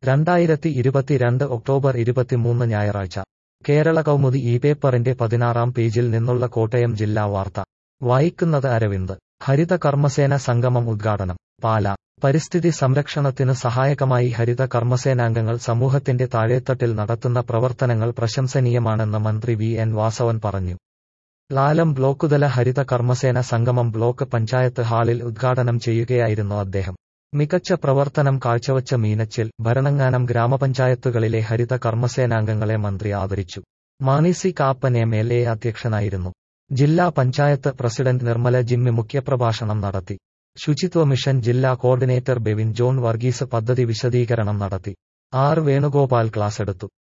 രണ്ടായിരത്തി ഇരുപത്തിരണ്ട് ഒക്ടോബർ ഇരുപത്തിമൂന്ന് ഞായറാഴ്ച കേരള കൗമുദി ഈ പേപ്പറിന്റെ പതിനാറാം പേജിൽ നിന്നുള്ള കോട്ടയം ജില്ലാ വാർത്ത വായിക്കുന്നത് അരവിന്ദ് ഹരിത കർമ്മസേന സംഗമം ഉദ്ഘാടനം പാല പരിസ്ഥിതി സംരക്ഷണത്തിന് സഹായകമായി ഹരിത കർമ്മസേനാംഗങ്ങൾ സമൂഹത്തിന്റെ താഴേത്തട്ടിൽ നടത്തുന്ന പ്രവർത്തനങ്ങൾ പ്രശംസനീയമാണെന്ന് മന്ത്രി വി എൻ വാസവൻ പറഞ്ഞു ലാലം ബ്ലോക്കുതല ഹരിത കർമ്മസേന സംഗമം ബ്ലോക്ക് പഞ്ചായത്ത് ഹാളിൽ ഉദ്ഘാടനം ചെയ്യുകയായിരുന്നു അദ്ദേഹം മികച്ച പ്രവർത്തനം കാഴ്ചവച്ച മീനച്ചിൽ ഭരണങ്ങാനം ഗ്രാമപഞ്ചായത്തുകളിലെ ഹരിത കർമ്മസേനാംഗങ്ങളെ മന്ത്രി ആദരിച്ചു Mani C Kappan M L A അധ്യക്ഷനായിരുന്നു ജില്ലാ പഞ്ചായത്ത് പ്രസിഡന്റ് നിർമ്മല ജിമ്മി മുഖ്യപ്രഭാഷണം നടത്തി ശുചിത്വ മിഷൻ ജില്ലാ കോർഡിനേറ്റർ ബെവിൻ ജോൺ വർഗീസ് പദ്ധതി വിശദീകരണം നടത്തി ആർ വേണുഗോപാൽ ക്ലാസെടുത്തു